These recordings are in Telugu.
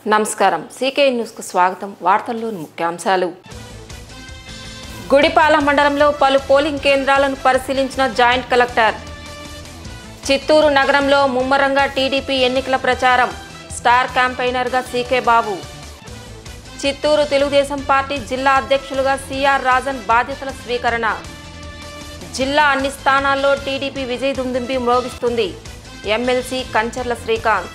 నమస్కారం సీకే న్యూస్కు స్వాగతం వార్తల్లోని ముఖ్యాంశాలు గుడిపాల మండలంలో పలు పోలింగ్ కేంద్రాలను పరిశీలించిన జాయింట్ కలెక్టర్ చిత్తూరు నగరంలో ముమ్మరంగా టీడీపీ ఎన్నికల ప్రచారం స్టార్ క్యాంపెయినర్గా సీకే బాబు చిత్తూరు తెలుగుదేశం పార్టీ జిల్లా అధ్యక్షులుగా సిఆర్ రాజన్ బాధ్యతల స్వీకరణ జిల్లా అన్ని స్థానాల్లో టీడీపీ విజయ దుందుంబి మ్రోగిస్తుంది ఎమ్మెల్సీ కంచర్ల శ్రీకాంత్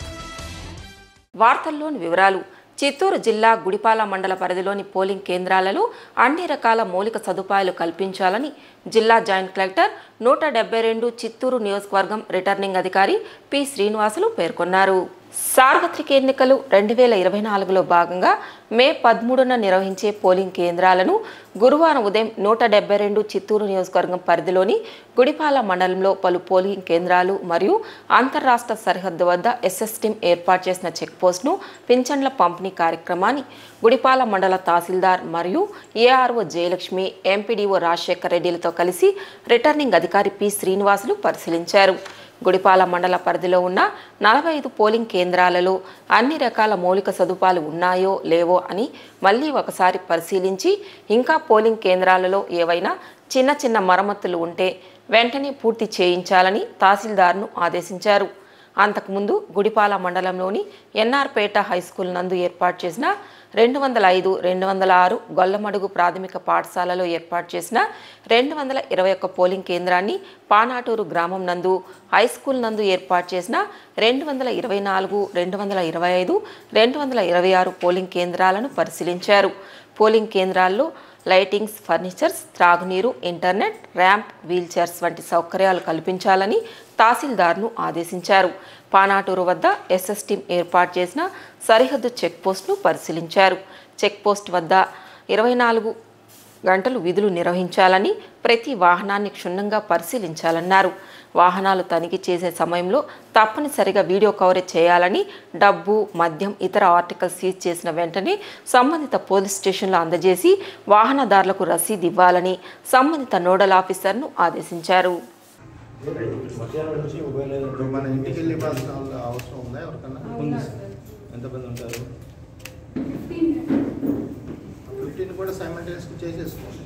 వార్తల్లోని వివరాలు చిత్తూరు జిల్లా గుడిపాల మండల పరిధిలోని పోలింగ్ కేంద్రాలలో అన్ని రకాల మౌలిక సదుపాయాలు కల్పించాలని జిల్లా జాయింట్ కలెక్టర్ నూట డెబ్బై రెండు చిత్తూరు నియోజకవర్గం రిటర్నింగ్ అధికారి పి శ్రీనివాసులు పేర్కొన్నారు సార్వత్రిక ఎన్నికలు రెండు వేల ఇరవై నాలుగులో భాగంగా మే పదమూడున నిర్వహించే పోలింగ్ కేంద్రాలను గురువారం ఉదయం నూట డెబ్బై రెండు చిత్తూరు నియోజకవర్గం పరిధిలోని గుడిపాల మండలంలో పలు పోలింగ్ కేంద్రాలు మరియు అంతర్రాష్ట్ర సరిహద్దు వద్ద ఎస్ఎస్ టీం ఏర్పాటు చేసిన చెక్పోస్ట్ను పింఛన్ల పంపిణీ కార్యక్రమాన్ని గుడిపాల మండల తహసీల్దార్ మరియు ఏఆర్ఓ జయలక్ష్మి ఎంపీడీఓ రాజశేఖర్ రెడ్డిలతో కలిసి రిటర్నింగ్ అధికారి పి శ్రీనివాసులు పరిశీలించారు గుడిపాల మండల పరిధిలో ఉన్న నలభై ఐదు పోలింగ్ కేంద్రాలలో అన్ని రకాల మౌలిక సదుపాయాలు ఉన్నాయో లేవో అని మళ్ళీ ఒకసారి పరిశీలించి ఇంకా పోలింగ్ కేంద్రాలలో ఏవైనా చిన్న చిన్న మరమ్మతులు ఉంటే వెంటనే పూర్తి చేయించాలని తహసీల్దార్ను ఆదేశించారు అంతకుముందు గుడిపాల మండలంలోని ఎన్ఆర్పేట హైస్కూల్ నందు ఏర్పాటు చేసిన రెండు వందల ఐదు రెండు వందల ఆరు గొల్లమడుగు ప్రాథమిక పాఠశాలలో ఏర్పాటు చేసిన రెండు వందల ఇరవై ఒక్క పోలింగ్ కేంద్రాన్ని పానాటూరు గ్రామం నందు హైస్కూల్ నందు ఏర్పాటు చేసిన రెండు వందల ఇరవై నాలుగు రెండు వందల ఇరవై ఐదు రెండు వందల ఇరవై ఆరు పోలింగ్ కేంద్రాలను పరిశీలించారు పోలింగ్ కేంద్రాల్లో లైటింగ్స్ ఫర్నిచర్స్ త్రాగునీరు ఇంటర్నెట్ ర్యాంప్ వీల్చైర్స్ వంటి సౌకర్యాలు కల్పించాలని తహసీల్దార్ను ఆదేశించారు పానాటూరు వద్ద ఎస్ఎస్ టీం ఏర్పాటు చేసిన సరిహద్దు చెక్పోస్ట్ను పరిశీలించారు చెక్పోస్ట్ వద్ద ఇరవై నాలుగు గంటలు విధులు నిర్వహించాలని ప్రతి వాహనాన్ని క్షుణ్ణంగా పరిశీలించాలన్నారు వాహనాలు తనిఖీ చేసే సమయంలో తప్పనిసరిగా వీడియో కవరేజ్ చేయాలని డబ్బు మద్యం ఇతర ఆర్టికల్స్ సీజ్ చేసిన వెంటనే సంబంధిత పోలీస్ స్టేషన్లో అందజేసి వాహనదారులకు రసీదు ఇవ్వాలని సంబంధిత నోడల్ ఆఫీసర్ను ఆదేశించారు మధ్యాహ్నం నుంచి ఒకవేళ ఇప్పుడు మన ఇంటికి వెళ్ళి ఇవ్వాల్సిన వాళ్ళ అవసరం ఉందా ఎవరికన్నా ఉంది సార్. ఎంతమంది ఉంటారు ఫిఫ్టీన్ కూడా సైమల్టేనియస్ చేసేసుకోండి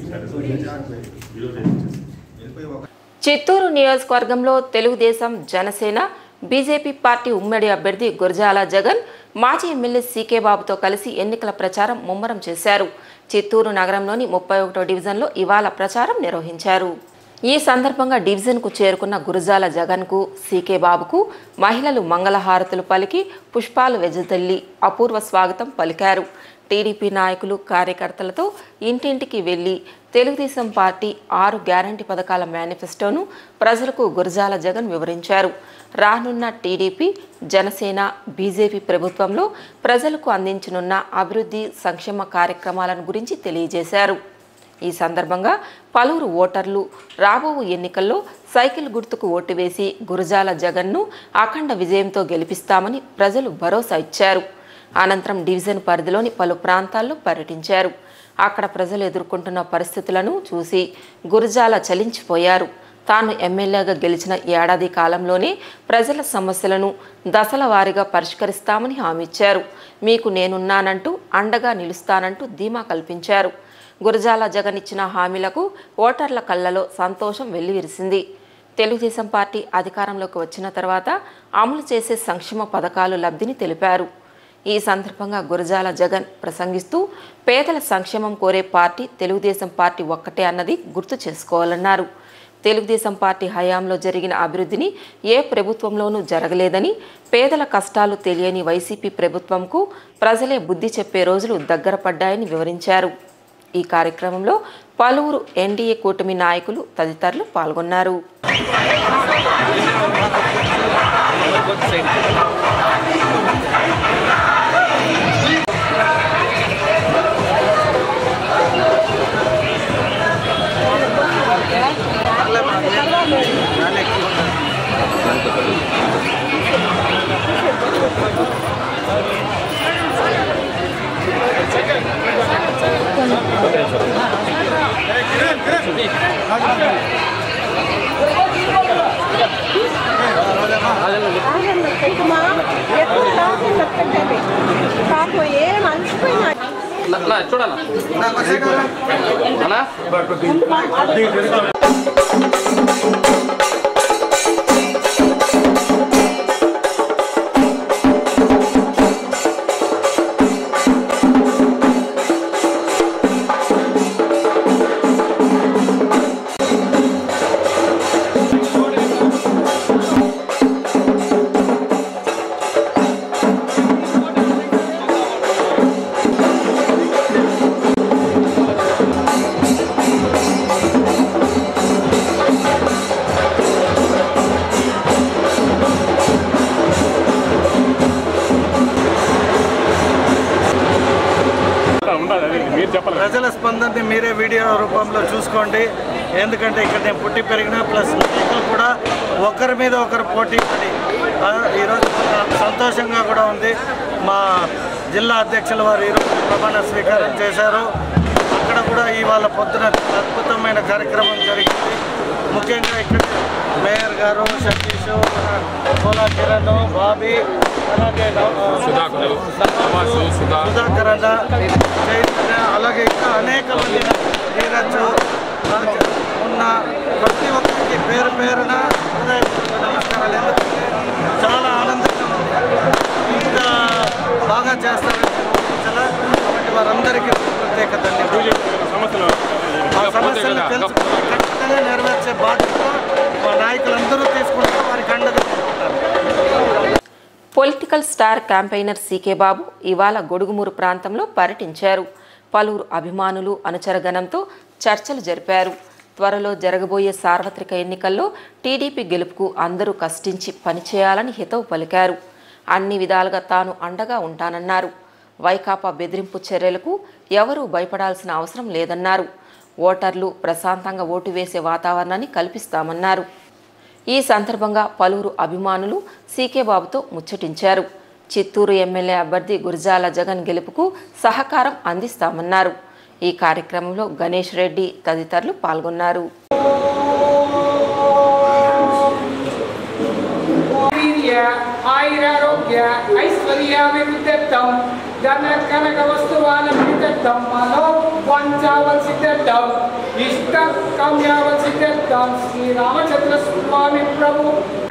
వెళ్ళిపోయి ఒక చిత్తూరు నియోజకవర్గంలో తెలుగుదేశం జనసేన బీజేపీ పార్టీ ఉమ్మడి అభ్యర్థి గురజాల జగన్ మాజీ ఎమ్మెల్యే సీకే బాబుతో కలిసి ఎన్నికల ప్రచారం ముమ్మరం చేశారు చిత్తూరు నగరంలోని ముప్పై ఒకటో డివిజన్లో ఇవాళ ప్రచారం నిర్వహించారు ఈ సందర్భంగా డివిజన్కు చేరుకున్న గురజాల జగన్కు సీకే బాబుకు మహిళలు మంగళహారతులు పలికి పుష్పాలు వెజతల్లి అపూర్వ స్వాగతం పలికారు టీడీపీ నాయకులు కార్యకర్తలతో ఇంటింటికి వెళ్లి తెలుగుదేశం పార్టీ ఆరు గ్యారంటీ పథకాల మేనిఫెస్టోను ప్రజలకు గురజాల జగన్ వివరించారు రానున్న టీడీపీ జనసేన బీజేపీ ప్రభుత్వంలో ప్రజలకు అందించనున్న అభివృద్ధి సంక్షేమ కార్యక్రమాలను గురించి తెలియజేశారు ఈ సందర్భంగా పలువురు ఓటర్లు రాబో ఎన్నికల్లో సైకిల్ గుర్తుకు ఓటు వేసి గురజాల జగన్ను అఖండ విజయంతో గెలిపిస్తామని ప్రజలు భరోసా ఇచ్చారు అనంతరం డివిజన్ పరిధిలోని పలు ప్రాంతాల్లో పర్యటించారు అక్కడ ప్రజలు ఎదుర్కొంటున్న పరిస్థితులను చూసి గురజాల చలించిపోయారు తాను ఎమ్మెల్యేగా గెలిచిన ఏడాది కాలంలోనే ప్రజల సమస్యలను దశల వారీగా పరిష్కరిస్తామని హామీ ఇచ్చారు మీకు నేనున్నానంటూ అండగా నిలుస్తానంటూ ధీమా కల్పించారు గురజాల జగన్ ఇచ్చిన హామీలకు ఓటర్ల కళ్ళలో సంతోషం వెల్లివిరిసింది తెలుగుదేశం పార్టీ అధికారంలోకి వచ్చిన తర్వాత అమలు చేసే సంక్షేమ పథకాలు లబ్ధిని తెలిపారు ఈ సందర్భంగా గురజాల జగన్ ప్రసంగిస్తూ పేదల సంక్షేమం కోరే పార్టీ తెలుగుదేశం పార్టీ ఒక్కటే అన్నది గుర్తు చేసుకోవాలన్నారు తెలుగుదేశం పార్టీ హయాంలో జరిగిన అభివృద్ధిని ఏ ప్రభుత్వంలోనూ జరగలేదని పేదల కష్టాలు తెలియని వైసీపీ ప్రభుత్వంకు ప్రజలే బుద్ధి చెప్పే రోజులు దగ్గర పడ్డాయని వివరించారు ఈ కార్యక్రమంలో పలువురు ఎన్డీఏ కూటమి నాయకులు తదితరులు పాల్గొన్నారు ఎత్తుమా ఎత్తుతా చూడన్నా అన్నా ప్రజల స్పందనని మీరే వీడియో రూపంలో చూసుకోండి ఎందుకంటే ఇక్కడ నేను పుట్టి పెరిగిన ప్లస్ నాయకులు కూడా ఒకరి మీద ఒకరు పోటీ పడి ఆ, ఈరోజు చాలా సంతోషంగా కూడా ఉంది మా జిల్లా అధ్యక్షుల వారు ఈరోజు ప్రమాణ స్వీకారం చేశారు అక్కడ కూడా ఇవాళ పొద్దున అద్భుతమైన కార్యక్రమం జరిగింది ముఖ్యంగా ఇక్కడ మేయర్ గారు సతీష్ మన కోలా కిరణ్ బాబీ అలాగే సుధాకర్, సుధాకర్ సుధా. సుధాకర్ అన్న చైతన్య అలాగే ఇంకా అనేక మంది నీరజ్ ఉన్న ప్రతి ఒక్కరికి పేరు పేరున హృదయపూర్వక నమస్కారాలు ఎందుకంటే చాలా ఆనందంగా ఉంది ఇంత బాగా చేస్తారని నేను ఊహించలా కాబట్టి వారందరికీ ప్రత్యేక ధన్యవాదాలు ఆ సమస్యలు తెలుసుకుని ఖచ్చితంగా నెరవేర్చే బాధ్యత మా నాయకులందరూ తీసుకుంటారు వారికి అండగా ఉంటారు political star campaigner CK Babu ఇవాళ గొడుగుమూరు ప్రాంతంలో పర్యటించారు పలువురు అభిమానులు అనుచరగణంతో చర్చలు జరిపారు త్వరలో జరగబోయే సార్వత్రిక ఎన్నికల్లో టీడీపీ గెలుపుకు అందరూ కష్టించి పనిచేయాలని హితవు పలికారు అన్ని విధాలుగా తాను అండగా ఉంటానన్నారు వైకాపా బెదిరింపు చర్యలకు ఎవరూ భయపడాల్సిన అవసరం లేదన్నారు ఓటర్లు ప్రశాంతంగా ఓటు వేసే వాతావరణాన్ని కల్పిస్తామన్నారు ఈ సందర్భంగా పలువురు అభిమానులు సీకే బాబుతో ముచ్చటించారు చిత్తూరు ఎమ్మెల్యే అభ్యర్థి గురజాల జగన్ గెలుపుకు సహకారం అందిస్తామన్నారు ఈ కార్యక్రమంలో గణేష్ రెడ్డి తదితరులు పాల్గొన్నారు వీర్య ఆయురారోగ్య ఐశ్వర్యాభివృద్ధ్యర్థం ధన కనక వస్తువాల విరుద్ధం మనో వంచావలసిద్ధం ఇష్ట కామ్యావలసిద్ధం శ్రీరామచంద్ర స్వామి ప్రభు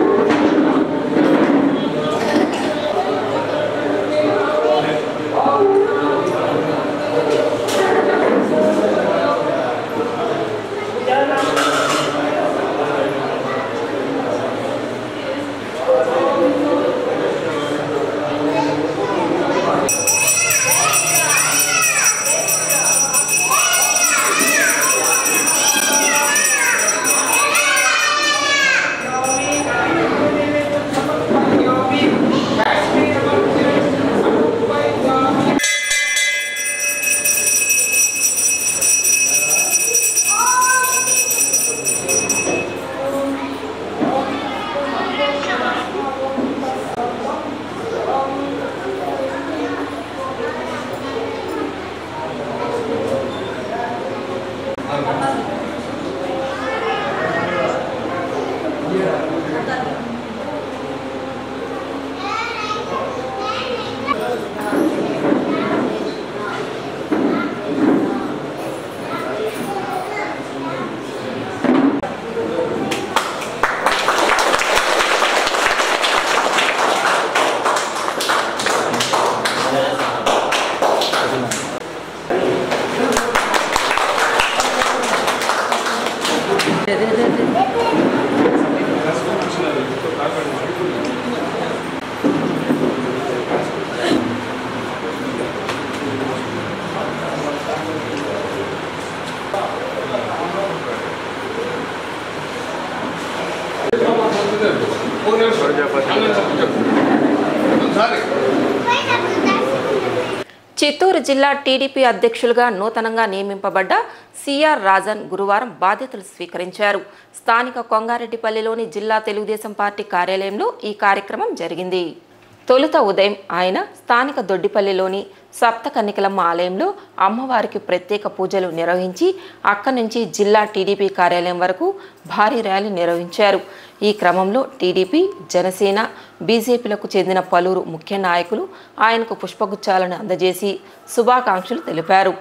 చిత్తూరు జిల్లా టీడీపీ అధ్యక్షులుగా నూతనంగా నియమింపబడ్డ సిఆర్ రాజన్ గురువారం బాధ్యతలు స్వీకరించారు స్థానిక కొంగారెడ్డిపల్లిలోని జిల్లా తెలుగుదేశం పార్టీ కార్యాలయంలో ఈ కార్యక్రమం జరిగింది తొలుత ఉదయం ఆయన స్థానిక దొడ్డిపల్లిలోని సప్త కన్నికలమ్మ ఆలయంలో అమ్మవారికి ప్రత్యేక పూజలు నిర్వహించి అక్కడి నుంచి జిల్లా టీడీపీ కార్యాలయం వరకు భారీ ర్యాలీ నిర్వహించారు ఈ క్రమంలో టీడీపీ జనసేన బీజేపీలకు చెందిన పలువురు ముఖ్య నాయకులు ఆయనకు పుష్పగుచ్చాలను అందజేసి శుభాకాంక్షలు తెలిపారు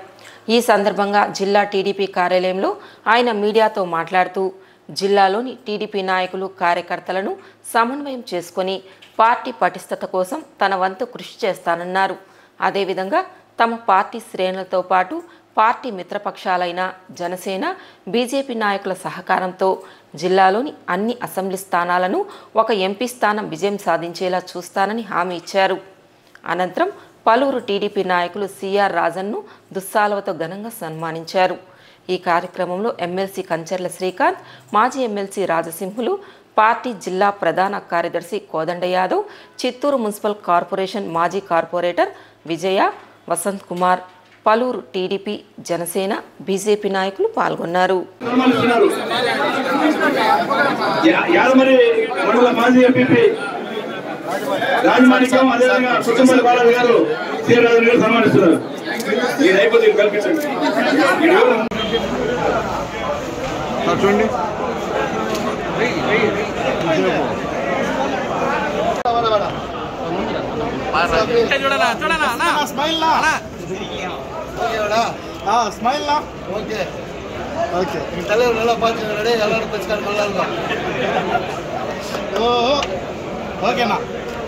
ఈ సందర్భంగా జిల్లా టీడీపీ కార్యాలయంలో ఆయన మీడియాతో మాట్లాడుతూ జిల్లాలోని టీడీపీ నాయకులు కార్యకర్తలను సమన్వయం చేసుకొని పార్టీ పటిష్టత కోసం తన వంతు కృషి చేస్తానన్నారు అదేవిధంగా తమ పార్టీ శ్రేణులతో పాటు పార్టీ మిత్రపక్షాలైన జనసేన బీజేపీ నాయకుల సహకారంతో జిల్లాలోని అన్ని అసెంబ్లీ స్థానాలను ఒక ఎంపీ స్థానం విజయం సాధించేలా చూస్తానని హామీ ఇచ్చారు అనంతరం పలువురు టీడీపీ నాయకులు సిఆర్ రాజన్ను దుస్సాలవతో ఘనంగా సన్మానించారు ఈ కార్యక్రమంలో ఎమ్మెల్సీ కంచర్ల శ్రీకాంత్ మాజీ ఎమ్మెల్సీ రాజసింహులు పార్టీ జిల్లా ప్రధాన కార్యదర్శి కోదండ యాదవ్ చిత్తూరు మున్సిపల్ కార్పొరేషన్ మాజీ కార్పొరేటర్ విజయ వసంత్ కుమార్ పలువురు టీడీపీ జనసేన బీజేపీ నాయకులు పాల్గొన్నారు సన్మానిస్తున్నారు యా- యాదమరి మండల మాజీ ఎంపీపీ రాజమాణిక్యం అదేవిధంగా కుటుంబ బాలాజీ గారు సీరాజు గారు సన్మానిస్తున్నారు ఈ నైపుణ్యం కల్పించండి ఈ ఎవరు? చూడండి స్మైల్ స్మైల్ ఓకే ఓకే தலைவர் நல்லா பார்த்துக்கிறே எல்லாரும் பச்சுக்கார நல்லா இருக்கும் ஓ ஓகேண்ணா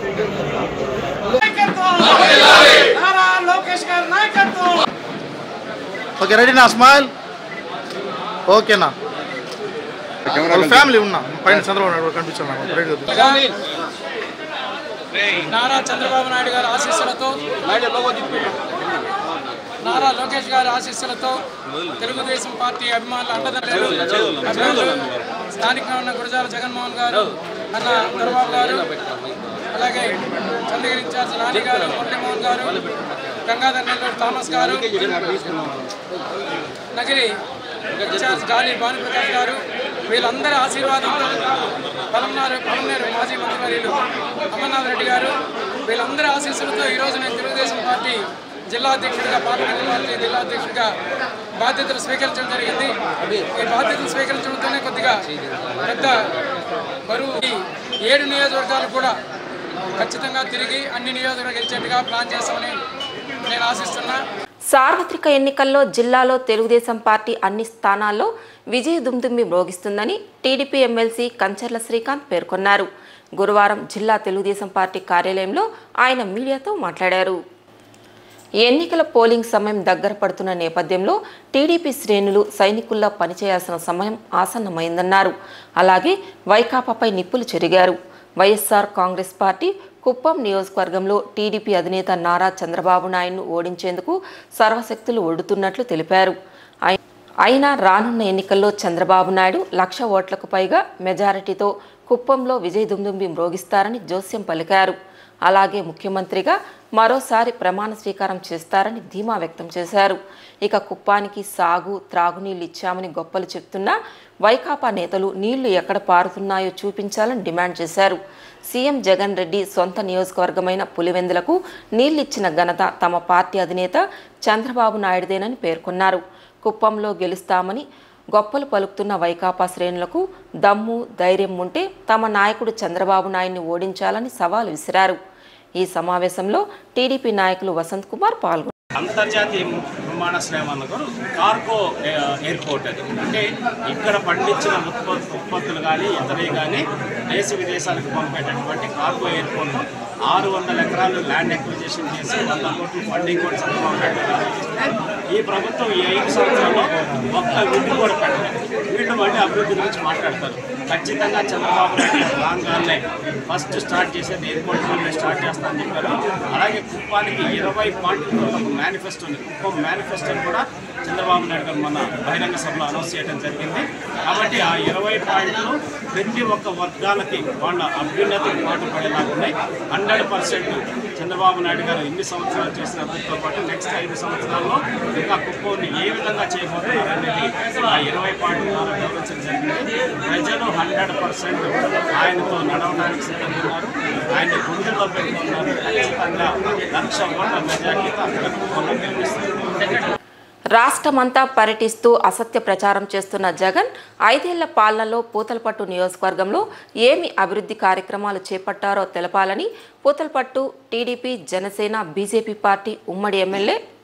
నారా లోకేష్ గారి నాయకత్వం ఓకే రెడీనా స్మైల్ ఓకేనా ఫ్యామిలీ ఉన్నా పైన చంద్రబాబు నాయుడు కనిపించాను నాకు రెడీ నారా చంద్రబాబు నాయుడు గారి ఆశీస్సులతో నారా లోకేష్ గారి ఆశీస్సులతో తెలుగుదేశం పార్టీ అభిమానులు అండదండలు అభిమానులు స్థానికంగా ఉన్న గురజాల జగన్మోహన్ గారు అన్న చంద్రబాబు గారు అలాగే చంద్రగిరి ఇన్ఛార్జ్ నాని గారు మురళీమోహన్ గారు గంగాధర్ నెల్లూరు థామస్ గారు నగిరి ఇన్ఛార్జ్ గాలి భానుప్రకాష్ గారు వీళ్ళందరి ఆశీర్వాదంతో పలమనారు పలమనేరు మాజీ మంత్రివర్యులు అమర్నాథ్ రెడ్డి గారు వీళ్ళందరి ఆశీస్సులతో ఈరోజు నేను తెలుగుదేశం పార్టీ జిల్లా అధ్యక్షుడిగా పార్లమెంట్ పార్టీ జిల్లా అధ్యక్షుడిగా బాధ్యతలు స్వీకరించడం జరిగింది ఈ బాధ్యతలు స్వీకరించడంతోనే కొద్దిగా పెద్ద బరువు ఈ ఏడు నియోజకవర్గాలు కూడా ఖచ్చితంగా తిరిగి అన్ని నియోజకవర్గాలు గెలిచేట్టుగా ప్లాన్ చేస్తామని నేను ఆశిస్తున్నా సార్వత్రిక ఎన్నికల్లో జిల్లాలో తెలుగుదేశం పార్టీ అన్ని స్థానాల్లో విజయ దుమ్దుమ్మి మ్రోగిస్తుందని టీడీపీ ఎమ్మెల్సీ కంచర్ల శ్రీకాంత్ పేర్కొన్నారు గురువారం జిల్లా తెలుగుదేశం పార్టీ కార్యాలయంలో ఆయన మీడియాతో మాట్లాడారు ఎన్నికల పోలింగ్ సమయం దగ్గర పడుతున్న నేపథ్యంలో టీడీపీ శ్రేణులు సైనికుల్లా పనిచేయాల్సిన సమయం ఆసన్నమైందన్నారు అలాగే వైకాపాపై నిప్పులు చెరిగారు వైఎస్ఆర్ కాంగ్రెస్ పార్టీ కుప్పం నియోజకవర్గంలో టీడీపీ అధినేత నారా చంద్రబాబు నాయుడును ఓడించేందుకు సర్వశక్తులు ఒడ్డుతున్నట్లు తెలిపారు అయి- అయినా రానున్న ఎన్నికల్లో చంద్రబాబు నాయుడు లక్ష ఓట్లకు పైగా మెజారిటీతో కుప్పంలో విజయ దుందుంబి మ్రోగిస్తారని జోస్యం పలికారు అలాగే ముఖ్యమంత్రిగా మరోసారి ప్రమాణ స్వీకారం చేస్తారని ధీమా వ్యక్తం చేశారు ఇక కుప్పానికి సాగు త్రాగునీళ్లు ఇచ్చామని గొప్పలు చెప్తున్నా వైకాపా నేతలు నీళ్లు ఎక్కడ పారుతున్నాయో చూపించాలని డిమాండ్ చేశారు సీఎం జగన్ రెడ్డి సొంత నియోజకవర్గమైన పులివెందులకు నీళ్లిచ్చిన ఘనత తమ పార్టీ అధినేత చంద్రబాబు నాయుడుదేనని పేర్కొన్నారు కుప్పంలో గెలుస్తామని గొప్పలు పలుకుతున్న వైకాపా శ్రేణులకు దమ్ము ధైర్యం ఉంటే తమ నాయకుడు చంద్రబాబు నాయుడిని ఓడించాలని సవాల్ విసిరారు ఈ సమావేశంలో టీడీపీ నాయకులు వసంత్ కుమార్ పాల్గొన్నారు అంతర్జాతీయ విమానాశ్రయం కూడా కార్గో ఏ, ఎయిర్పోర్ట్ అది అంటే ఇక్కడ పండించిన ఉత్పత్తి ఉత్పత్తులు కానీ ఇతరవి కానీ దేశ విదేశాలకు పంపేటటువంటి కార్గో ఎయిర్పోర్ట్ ఆరు వందల ఎకరాలు ల్యాండ్ ఎక్విజిషన్ చేసి వంద కోట్లు ఫండింగ్ కూడా చంద్రబాబు నాయుడు గారు ఇస్తే ఈ ప్రభుత్వం ఈ ఐదు సంవత్సరాల్లో ఒక్క వీళ్ళు కూడా పెట్టలేదు వీళ్ళు మళ్ళీ అభివృద్ధి గురించి మాట్లాడతారు ఖచ్చితంగా చంద్రబాబు నాయుడు గారు రాగానే ఫస్ట్ స్టార్ట్ చేసేది ఎయిర్పోర్ట్ నుండి స్టార్ట్ చేస్తానని చెప్పారు అలాగే కుప్పానికి ఇరవై పాయింట్లతో ఒక మేనిఫెస్టో ఉంది కుప్పం మేనిఫెస్టోని కూడా చంద్రబాబు నాయుడు గారు మన బహిరంగ సభలో అనౌన్స్ చేయడం జరిగింది కాబట్టి ఆ ఇరవై పాయింట్లు ప్రతి ఒక్క వర్గాలకి వాళ్ళ అభ్యున్నతికి పాటుపడేలాగా ఉన్నాయి హండ్రెడ్ పర్సెంట్ చంద్రబాబు నాయుడు గారు ఇన్ని సంవత్సరాలు చేసిన అభివృద్ధితో పాటు నెక్స్ట్ ఐదు సంవత్సరాల్లో ఇంకా కుప్పంని ఏ విధంగా చేయబోతున్నారు అనేది ఆ ఇరవై పాయింట్ ద్వారా వివరించడం జరిగింది ప్రజలు హండ్రెడ్ పర్సెంట్ ఆయనతో నడవడానికి సిద్ధంగా ఉన్నారు ఆయన గుండెల్లో పెట్టుకున్నారు ఖచ్చితంగా లక్ష ఓట్ల మెజార్టీతో అక్కడ కుప్పంలో గెలిపిస్తారు రాష్ట్రమంతా పర్యటిస్తూ అసత్య ప్రచారం చేస్తున్న జగన్ ఐదేళ్ల పాలనలో పూతలపట్టు నియోజకవర్గంలో ఏమి అభివృద్ధి కార్యక్రమాలు చేపట్టారో తెలపాలని Puthalapattu TDP Janasena BJP party ఉమ్మడి ఎమ్మెల్యే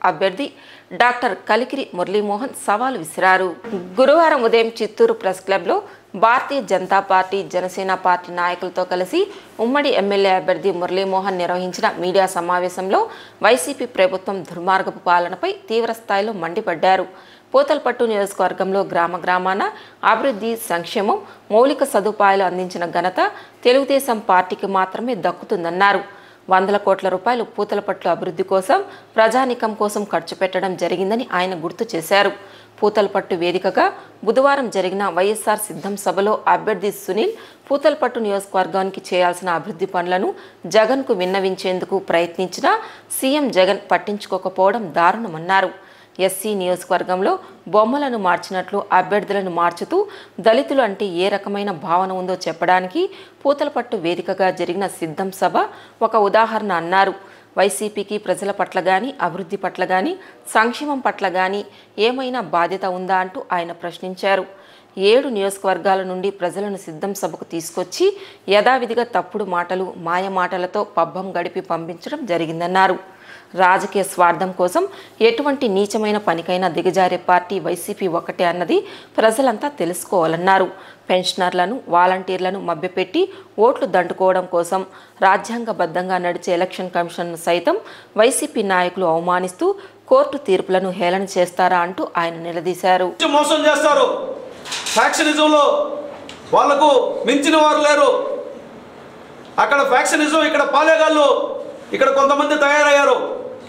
అభ్యర్థి డాక్టర్ కలికిరి మురళీమోహన్ సవాల్ విసిరారు గురువారం ఉదయం చిత్తూరు ప్రెస్ క్లబ్లో భారతీయ జనతా పార్టీ జనసేన పార్టీ నాయకులతో కలిసి ఉమ్మడి ఎమ్మెల్యే అభ్యర్థి మురళీమోహన్ నిర్వహించిన మీడియా సమావేశంలో వైసీపీ ప్రభుత్వం దుర్మార్గపు పాలనపై తీవ్ర స్థాయిలో మండిపడ్డారు పూతలపట్టు నియోజకవర్గంలో గ్రామ గ్రామాన అభివృద్ధి సంక్షేమం మౌలిక సదుపాయాలు అందించిన ఘనత తెలుగుదేశం పార్టీకి మాత్రమే దక్కుతుందన్నారు వందల కోట్ల రూపాయలు పూతలపట్టు అభివృద్ధి కోసం ప్రజానికం కోసం ఖర్చు పెట్టడం జరిగిందని ఆయన గుర్తు చేశారు పూతలపట్టు వేదికగా బుధవారం జరిగిన వైఎస్ఆర్ సిద్ధం సభలో అభ్యర్థి సునీల్ పూతలపట్టు నియోజకవర్గానికి చేయాల్సిన అభివృద్ధి పనులను జగన్కు విన్నవించేందుకు ప్రయత్నించినా సీఎం జగన్ పట్టించుకోకపోవడం దారుణమన్నారు ఎస్సీ నియోజకవర్గంలో బొమ్మలను మార్చినట్లు అభ్యర్థులను మార్చుతూ దళితులు అంటే ఏ రకమైన భావన ఉందో చెప్పడానికి పూతలపట్టు వేదికగా జరిగిన సిద్ధం సభ ఒక ఉదాహరణ అన్నారు వైసీపీకి ప్రజల పట్ల కానీ అభివృద్ధి పట్ల కానీ సంక్షేమం పట్ల కానీ ఏమైనా బాధ్యత ఉందా అంటూ ఆయన ప్రశ్నించారు ఏడు నియోజకవర్గాల నుండి ప్రజలను సిద్ధం సభకు తీసుకొచ్చి యథావిధిగా తప్పుడు మాటలు మాయ మాటలతో పబ్బం గడిపి పంపించడం జరిగిందన్నారు రాజకీయ స్వార్థం కోసం ఎటువంటి నీచమైన పనికైనా దిగజారే పార్టీ వైసీపీ ఒకటే అన్నది ప్రజలంతా తెలుసుకోవాలన్నారు పెన్షనర్లను వాలంటీర్లను మభ్యపెట్టి ఓట్లు దండుకోవడం కోసం రాజ్యాంగబద్ధంగా నడిచే ఎలక్షన్ కమిషన్ను సైతం వైసీపీ నాయకులు అవమానిస్తూ కోర్టు తీర్పులను హేళన చేస్తారా అంటూ ఆయన నిలదీశారు నుంచి మోసం చేస్తారు ఫ్యాక్షనిజంలో వాళ్లకు మించిన వారు లేరు అక్కడ ఫ్యాక్షనిజం ఇక్కడ పాలేగాళ్ళు ఇక్కడ కొంతమంది తయారయ్యారు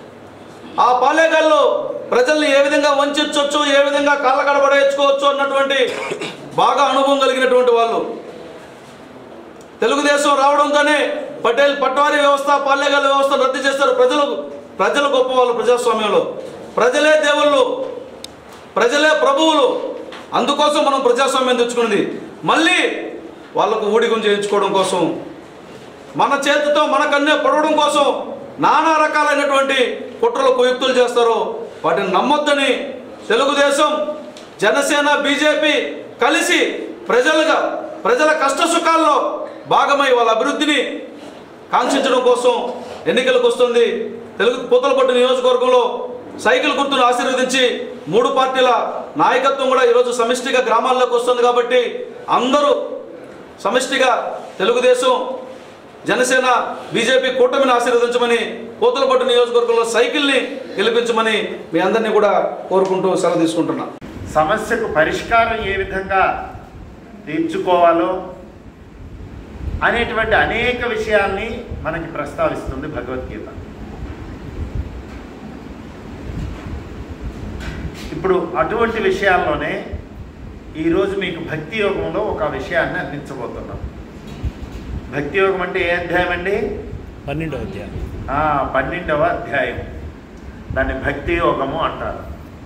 ఆ పాలేగాళ్ళు ప్రజల్ని ఏ విధంగా వంచవచ్చు ఏ విధంగా కాళ్ళ కడబడేసుకోవచ్చు అన్నటువంటి బాగా అనుభవం కలిగినటువంటి వాళ్ళు తెలుగుదేశం రావడంతోనే పటేల్ పట్వారీ వ్యవస్థ పాలేగాళ్ళ వ్యవస్థ రద్దు చేస్తారు ప్రజలు ప్రజలు గొప్ప వాళ్ళు ప్రజాస్వామ్యంలో ప్రజలే దేవుళ్ళు ప్రజలే ప్రభువులు అందుకోసం మనం ప్రజాస్వామ్యం తెచ్చుకున్నది మళ్ళీ వాళ్ళకు ఊడిగం చేయించుకోవడం కోసం మన చేతితో మన కన్నే పడవడం కోసం నానా రకాలైనటువంటి కుట్రలు కుయుక్తులు చేస్తారు వాటిని నమ్మొద్దని తెలుగుదేశం జనసేన బీజేపీ కలిసి ప్రజలుగా ప్రజల కష్ట సుఖాల్లో భాగమై వాళ్ళ అభివృద్ధిని కాంక్షించడం కోసం ఎన్నికలకు వస్తుంది తెలుగు పూతలపట్టు నియోజకవర్గంలో సైకిల్ గుర్తును ఆశీర్వదించి మూడు పార్టీల నాయకత్వం కూడా ఈరోజు సమిష్టిగా గ్రామాల్లోకి వస్తుంది కాబట్టి అందరూ సమిష్టిగా తెలుగుదేశం జనసేన బీజేపీ కూటమిని ఆశీర్వదించమని పూతలపట్టు నియోజకవర్గంలో సైకిల్ని గెలిపించమని మీ అందరినీ కూడా కోరుకుంటూ సెలవు తీసుకుంటున్నా సమస్యకు పరిష్కారం ఏ విధంగా తీర్చుకోవాలో అనేటువంటి అనేక విషయాల్ని మనకి ప్రస్తావిస్తుంది భగవద్గీత ఇప్పుడు అటువంటి విషయాల్లోనే ఈరోజు మీకు భక్తి యోగంలో ఒక విషయాన్ని అందించబోతున్నాం భక్తి యోగం అంటే ఏ అధ్యాయం అండి పన్నెండవ అధ్యాయం ఆ, పన్నెండవ అధ్యాయం దాన్ని భక్తి యోగము అంటారు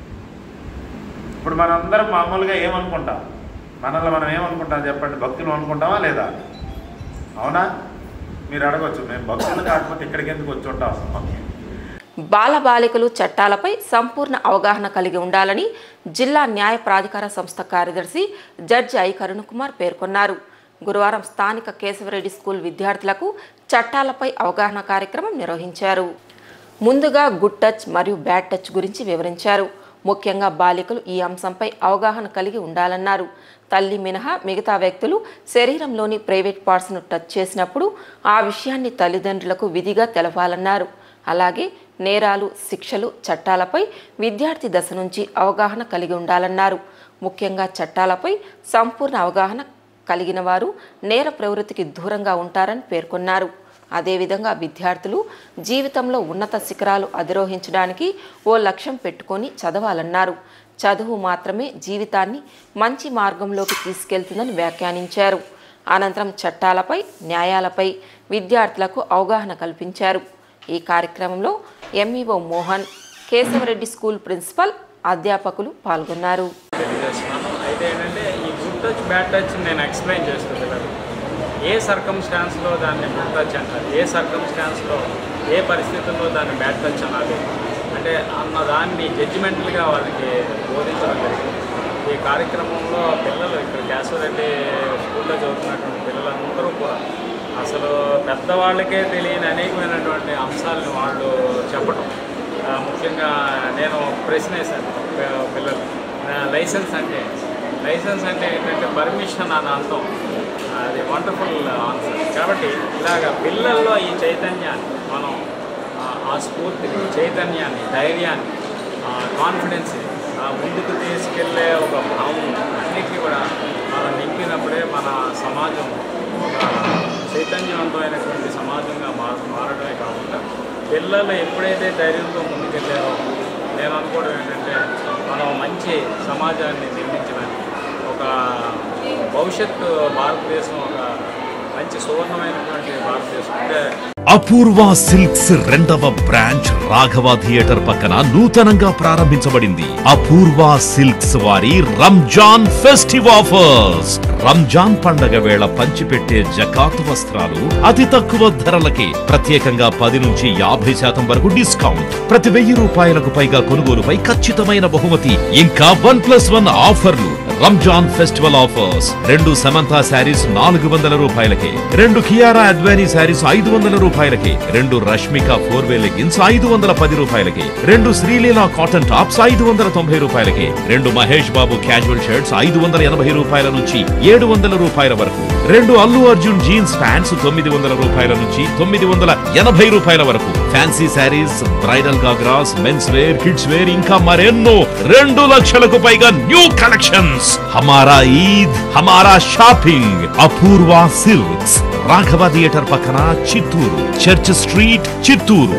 ఇప్పుడు మనందరం మామూలుగా ఏమనుకుంటాం మనల్ని మనం ఏమనుకుంటాం చెప్పండి భక్తులు అనుకుంటామా లేదా అవునా మీరు అడగచ్చు మేము భక్తులు కాకపోతే ఇక్కడికి ఎందుకు వచ్చి ఉంటాం అసలు మాకు బాలబాలికలు చట్టాలపై సంపూర్ణ అవగాహన కలిగి ఉండాలని జిల్లా న్యాయ ప్రాధికార సంస్థ కార్యదర్శి జడ్జి ఐ కరుణకుమార్ పేర్కొన్నారు గురువారం స్థానిక కేశవరెడ్డి స్కూల్ విద్యార్థులకు చట్టాలపై అవగాహన కార్యక్రమం నిర్వహించారు ముందుగా గుడ్ టచ్ మరియు బ్యాడ్ టచ్ గురించి వివరించారు ముఖ్యంగా బాలికలు ఈ అంశంపై అవగాహన కలిగి ఉండాలన్నారు తల్లి మినహా మిగతా వ్యక్తులు శరీరంలోని ప్రైవేట్ పార్ట్స్ను టచ్ చేసినప్పుడు ఆ విషయాన్ని తల్లిదండ్రులకు విధిగా తెలపాలన్నారు అలాగే నేరాలు శిక్షలు చట్టాలపై విద్యార్థి దశ నుంచి అవగాహన కలిగి ఉండాలన్నారు ముఖ్యంగా చట్టాలపై సంపూర్ణ అవగాహన కలిగిన వారు నేర ప్రవృత్తికి దూరంగా ఉంటారని పేర్కొన్నారు అదేవిధంగా విద్యార్థులు జీవితంలో ఉన్నత శిఖరాలు అధిరోహించడానికి ఓ లక్ష్యం పెట్టుకొని చదవాలన్నారు చదువు మాత్రమే జీవితాన్ని మంచి మార్గంలోకి తీసుకెళ్తుందని వ్యాఖ్యానించారు అనంతరం చట్టాలపై న్యాయాలపై విద్యార్థులకు అవగాహన కల్పించారు ఈ కార్యక్రమంలో MEO Mohan Keshavareddy school principal అధ్యాపకులు పాల్గొన్నారు తెలియజేస్తున్నాను అయితే ఏంటంటే ఈ గుడ్ టచ్ బ్యాడ్ టచ్ నేను ఎక్స్ప్లెయిన్ చేస్తాను పిల్లలు ఏ సర్కమ్స్టాన్స్లో దాన్ని గుడ్ టచ్ అంటారు ఏ సర్కమ్స్టాన్స్లో ఏ పరిస్థితుల్లో దాన్ని బ్యాడ్ టచ్ అనాలి అంటే అన్న దాన్ని జడ్జిమెంటల్గా వాళ్ళకి బోధించడం జరిగింది ఈ కార్యక్రమంలో పిల్లలు ఇక్కడ కేశవరెడ్డి స్కూల్లో చదువుతున్నటువంటి పిల్లలందరూ కూడా అసలు పెద్దవాళ్ళకే తెలియని అనేకమైనటువంటి అంశాలను వాళ్ళు చెప్పటం ఆ, ముఖ్యంగా నేను ఒక ప్రశ్న వేశాను పి- పిల్లలు ఆ, లైసెన్స్ అంటే లైసెన్స్ అంటే ఏంటంటే పర్మిషన్ అని అంటాం అది వండర్ఫుల్ ఆన్సర్ కాబట్టి ఇలాగ పిల్లల్లో ఈ చైతన్యాన్ని మనం ఆ- ఆ స్ఫూర్తిని చైతన్యాన్ని ధైర్యాన్ని కాన్ఫిడెన్స్ ముందుకు తీసుకెళ్లే ఒక భావం అన్నిటికీ కూడా మనం నింపినప్పుడే మన సమాజం ఒక చైతన్యవంతమైనటువంటి సమాజంగా మార మారడమే కాకుండా పిల్లలు ఎప్పుడైతే ధైర్యంతో ముందుకెళ్ళారో నేను అనుకోవడం ఏంటంటే మనం మంచి సమాజాన్ని నిర్మించడానికి ఒక భవిష్యత్తు భారతదేశం ఒక మంచి సువర్ణమైనటువంటి భారతదేశం అంటే అపూర్వ సిల్క్స్ రెండవ బ్రాంచ్ రాఘవ థియేటర్ పక్కన నూతనంగా ప్రారంభించబడింది అపూర్వ సిల్క్స్ వారి రంజాన్ ఫెస్టివ్ ఆఫర్స్ రంజాన్ పండగ వేళ పంచిపెట్టే జకాత్ వస్త్రాలు అతి తక్కువ ధరలకే ప్రత్యేకంగా పది నుంచి యాభై శాతం వరకు డిస్కౌంట్ ప్రతి వెయ్యి రూపాయలకు పైగా కొనుగోలుపై ఖచ్చితమైన బహుమతి ఇంకా వన్ ప్లస్ వన్ ఆఫర్లు రంజాన్ ఫెస్టివల్ ఆఫర్స్ రెండు సమంతా శారీస్ నాలుగు వందల రూపాయలకే రెండు కియారా అడ్వానీ శారీస్ ఐదు వందల రూపాయలకే రెండు రష్మిక ఫోర్ వే లెగిన్స్ ఐదు వందల పది రూపాయలకే రెండు శ్రీలీల కాటన్ టాప్స్ ఐదు వందల తొంభై రూపాయలకే రెండు మహేష్ బాబు క్యాజువల్ షర్ట్స్ ఐదు వందల ఎనభై రూపాయల నుంచి ఏడు వందల రూపాయల వరకు రెండు అల్లు అర్జున్ జీన్స్ ప్యాంట్స్ తొమ్మిది వందల రూపాయల నుంచి తొమ్మిది వందల ఎనభై రూపాయల వరకు fancy saris bridal ghagras men's wear kids wear ఇంకా మరెన్నో రెండు లక్షలకు పైగా న్యూ కలెక్షన్స్ హమారా ఈద్ హమారా shopping Apoorva silks Raghava theatre పక్కన చిత్తూరు చర్చ్ స్ట్రీట్ చిత్తూరు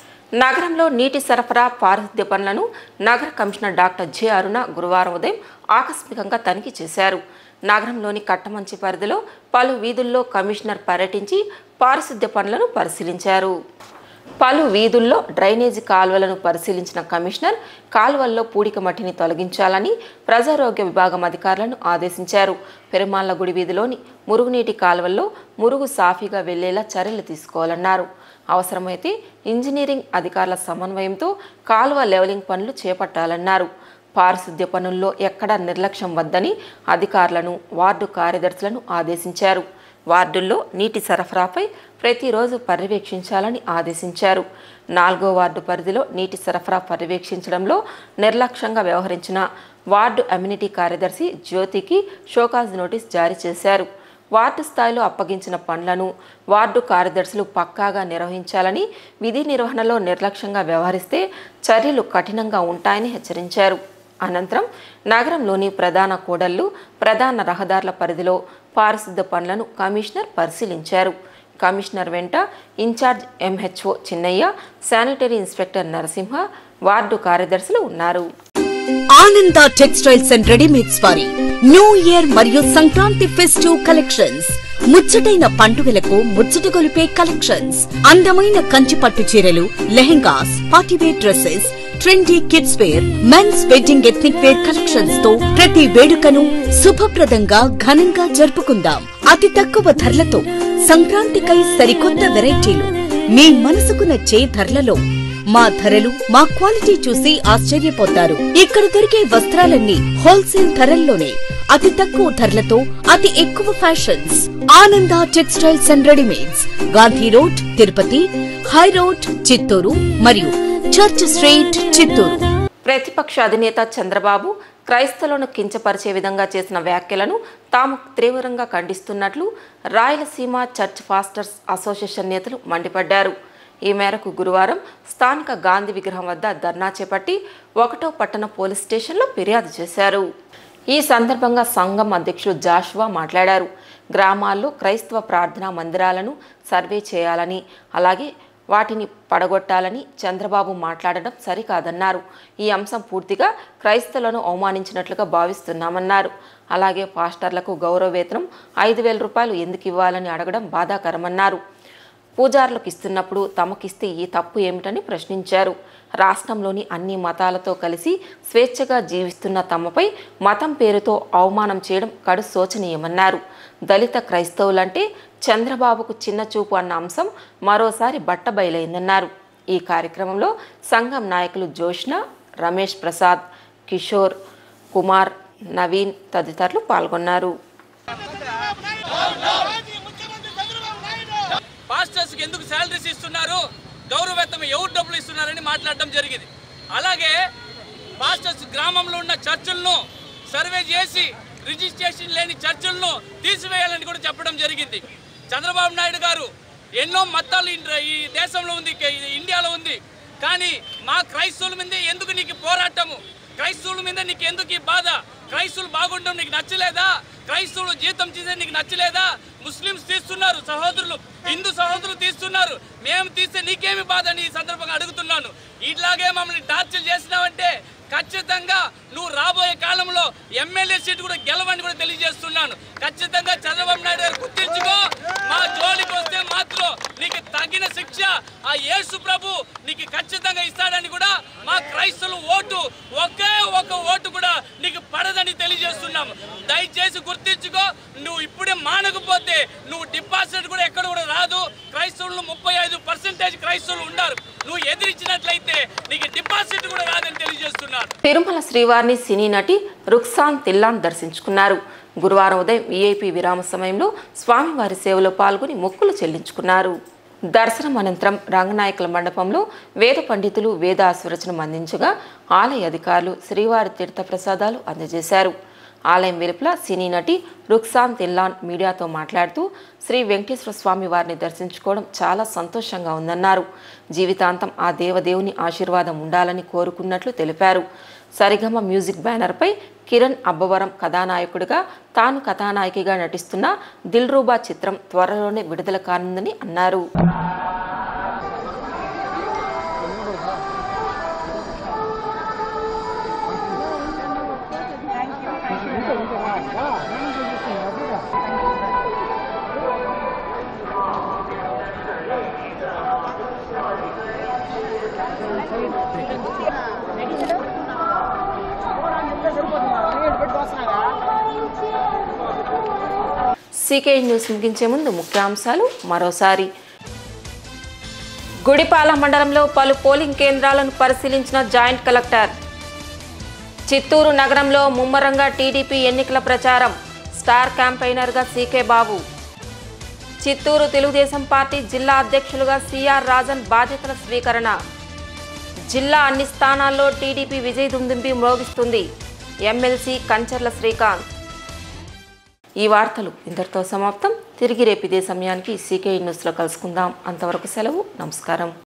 నగరంలో నీటి సరఫరా పారిశుద్ధ్య పనులను నగర కమిషనర్ డాక్టర్ జె అరుణ గురువారం ఉదయం ఆకస్మికంగా తనిఖీ చేశారు నగరంలోని కట్టమంచి పరిధిలో పలు వీధుల్లో కమిషనర్ పర్యటించి పారిశుద్ధ్య పనులను పరిశీలించారు పలు వీధుల్లో డ్రైనేజీ కాలువలను పరిశీలించిన కమిషనర్ కాలువల్లో పూడిక మట్టిని తొలగించాలని ప్రజారోగ్య విభాగం అధికారులను ఆదేశించారు పెరుమాళ్ల గుడి వీధిలోని మురుగునీటి కాలువల్లో మురుగు సాఫీగా వెళ్లేలా చర్యలు తీసుకోవాలన్నారు అవసరమైతే ఇంజనీరింగ్ అధికారుల సమన్వయంతో కాలువ లెవలింగ్ పనులు చేపట్టాలన్నారు పారిశుద్ధ్య పనుల్లో ఎక్కడా నిర్లక్ష్యం వద్దని అధికారులను వార్డు కార్యదర్శులను ఆదేశించారు వార్డుల్లో నీటి సరఫరాపై ప్రతిరోజు పర్యవేక్షించాలని ఆదేశించారు నాలుగో వార్డు పరిధిలో నీటి సరఫరా పర్యవేక్షించడంలో నిర్లక్ష్యంగా వ్యవహరించిన వార్డు అమ్యూనిటీ కార్యదర్శి జ్యోతికి షోకాజ్ నోటీస్ జారీ చేశారు వార్డు స్థాయిలో అప్పగించిన పనులను వార్డు కార్యదర్శులు పక్కాగా నిర్వహించాలని విధి నిర్వహణలో నిర్లక్ష్యంగా వ్యవహరిస్తే చర్యలు కఠినంగా ఉంటాయని హెచ్చరించారు అనంతరం నగరంలోని ప్రధాన కూడళ్లు ప్రధాన రహదారుల పరిధిలో పారిశుద్ధ పనులను కమిషనర్ పరిశీలించారు కమిషనర్ వెంట in-charge MHO Chinnaiah sanitary inspector Narasimha ward కార్యదర్శులు ఉన్నారు ఆనంద టెక్స్టైల్స్ అండ్ రెడీమేడ్స్ వారి న్యూ ఇయర్ మరియు సంక్రాంతి ఫెస్టివ్ కలెక్షన్స్ ముచ్చటైన పండుగలకు ముచ్చట గొలిపే కలెక్షన్స్ అందమైన కంచి పట్టు చీరలు lehengas party wear dresses trendy kids wear men's wedding ethnic wear collections తో ప్రతి వేడుకను శుభప్రదంగా ఘనంగా జరుపుకుందాం అతి తక్కువ ధరలతో సంక్రాంతికై సరికొత్త వెరైటీలు మీ మనసుకు నచ్చే ధరలలో మా ధరలు మా క్వాలిటీ చూసి ఆశ్చర్యపోతారు ఇక్కడ దొరికే వస్త్రాలన్నీ హోల్సేల్ ధరల్లోనే అతి తక్కువ ధరలతో అతి ఎక్కువ fashions Ananda textiles and readymades Gandhi road Tirupati high road Chittoor మరియు చర్చ్ స్ట్రీట్ చిత్తూరు ప్రతిపక్ష అధినేత చంద్రబాబు క్రైస్తవులను కించపరిచే విధంగా చేసిన వ్యాఖ్యలను తాము తీవ్రంగా ఖండిస్తున్నట్లు రాయలసీమ చర్చ్ ఫాస్టర్స్ అసోసియేషన్ నేతలు మండిపడ్డారు ఈ మేరకు గురువారం స్థానిక గాంధీ విగ్రహం వద్ద ధర్నా చేపట్టి ఒకటో పట్టణ పోలీస్ స్టేషన్లో ఫిర్యాదు చేశారు ఈ సందర్భంగా సంఘం అధ్యక్షులు జాషువా మాట్లాడారు గ్రామాల్లో క్రైస్తవ ప్రార్థనా మందిరాలను సర్వే చేయాలని అలాగే వాటిని పడగొట్టాలని చంద్రబాబు మాట్లాడడం సరికాదన్నారు ఈ అంశం పూర్తిగా క్రైస్తవులను అవమానించినట్లుగా భావిస్తున్నామన్నారు అలాగే పాస్టర్లకు గౌరవ వేతనం ఐదు వేల రూపాయలు ఎందుకు ఇవ్వాలని అడగడం బాధాకరమన్నారు పూజారులకు ఇస్తున్నప్పుడు తమకిస్తే ఈ తప్పు ఏమిటని ప్రశ్నించారు రాష్ట్రంలోని అన్ని మతాలతో కలిసి స్వేచ్ఛగా జీవిస్తున్న తమపై మతం పేరుతో అవమానం చేయడం కడు శోచనీయమన్నారు దళిత క్రైస్తవులంటే చంద్రబాబుకు చిన్న చూపు అన్న అంశం మరోసారి బట్టబయలైందన్నారు ఈ కార్యక్రమంలో సంఘం నాయకులు జోష్న రమేష్ ప్రసాద్ కిషోర్ కుమార్ నవీన్ తదితరులు పాల్గొన్నారు పాస్టర్స్ కి ఎందుకు శాలరీస్ ఇస్తున్నారు గౌరవేత్తం ఎవరు డబ్బులు ఇస్తున్నారని మాట్లాడడం జరిగింది అలాగే పాస్టర్స్ గ్రామంలో ఉన్న చర్చిలను సర్వే చేసి రిజిస్ట్రేషన్ లేని చర్చిలను తీసివేయాలని కూడా చెప్పడం జరిగింది చంద్రబాబు నాయుడు గారు ఎన్నో మతాలు ఇండ్ర- ఈ దేశంలో ఉంది ఈ ఇండియాలో ఉంది కానీ మా క్రైస్తవుల మీద ఎందుకు నీకు పోరాటము క్రైస్తవుల మీద నీకు ఎందుకు ఈ బాధ క్రైస్తవులు బాగుండడం నీకు నచ్చలేదా క్రైస్తవులు జీతం చేసే నీకు నచ్చలేదా ముస్లిమ్స్ తీస్తున్నారు సహోదరులు హిందూ సహోదరులు తీస్తున్నారు మేము తీస్తే నీకేమి బాధ అని ఈ సందర్భంగా అడుగుతున్నాను ఇట్లాగే మమ్మల్ని టార్చర్ చేసినావంటే ఖచ్చితంగా నువ్వు రాబోయే కాలంలో ఎమ్మెల్యే సీట్ కూడా గెలవని కూడా తెలియజేస్తున్నాను ఖచ్చితంగా చంద్రబాబు నాయుడు గారు గుర్తించుకో మా జోలికి వస్తే మాత్రం నీకు తగిన శిక్ష ఆ యేసు ప్రభు నీకు ఖచ్చితంగా ఇస్తాడని కూడా మా క్రైస్తవులు ఓటు ఒకే ఒక ఓటు కూడా నీకు పడదని తెలియజేస్తున్నాము దయచేసి గుర్తించుకో నువ్వు ఇప్పుడే మానకపోతే నువ్వు డిపాజిట్ కూడా ఎక్కడ కూడా రాదు క్రైస్తవులు ముప్పై ఐదు పర్సెంటేజ్ క్రైస్తవులు ఉన్నారు నువ్వు ఎదిరించినట్లయితే నీకు డిపాజిట్ కూడా రాదని తెలియజేస్తున్నాను తిరుమల శ్రీవారిని సినీ నటి రుక్సాన్ తిల్లాన్ దర్శించుకున్నారు గురువారం ఉదయం వీఐపీ విరామ సమయంలో స్వామివారి సేవలో పాల్గొని మొక్కులు చెల్లించుకున్నారు దర్శనం అనంతరం రంగనాయకుల మండపంలో వేద పండితులు వేద ఆశీర్వచనం అందించగా ఆలయ అధికారులు శ్రీవారి తీర్థ ప్రసాదాలు అందజేశారు ఆలయం వెలుపల సినీ నటి రుక్సాన్ తిల్లాన్ మీడియాతో మాట్లాడుతూ శ్రీ వెంకటేశ్వర స్వామి వారిని దర్శించుకోవడం చాలా సంతోషంగా ఉందన్నారు జీవితాంతం ఆ దేవదేవుని ఆశీర్వాదం ఉండాలని కోరుకున్నట్లు తెలిపారు సరిగమ మ్యూజిక్ బ్యానర్పై కిరణ్ అబ్బవరం కథానాయకుడిగా తాను కథానాయకిగా నటిస్తున్న దిల్రూబా చిత్రం త్వరలోనే విడుదల కానుందని అన్నారు సీకే న్యూస్ ముగించే ముందు ముఖ్యాంశాలు మరోసారి గుడిపాల మండలంలో పలు పోలింగ్ కేంద్రాలను పరిశీలించిన జాయింట్ కలెక్టర్ చిత్తూరు నగరంలో ముమ్మరంగా టీడీపీ ఎన్నికల ప్రచారం స్టార్ క్యాంపెయినర్గా సీకే బాబు చిత్తూరు తెలుగుదేశం పార్టీ జిల్లా అధ్యక్షులుగా సిఆర్ రాజన్ బాధ్యతల స్వీకరణ జిల్లా అన్ని స్థానాల్లో టీడీపీ విజయ దుందుంబి మ్రోగిస్తుంది ఎమ్మెల్సీ కంచర్ల శ్రీకాంత్ ఈ వార్తలు ఇంతటితో సమాప్తం తిరిగి రేపు ఇదే సమయానికి సీకే న్యూస్లో కలుసుకుందాం అంతవరకు సెలవు నమస్కారం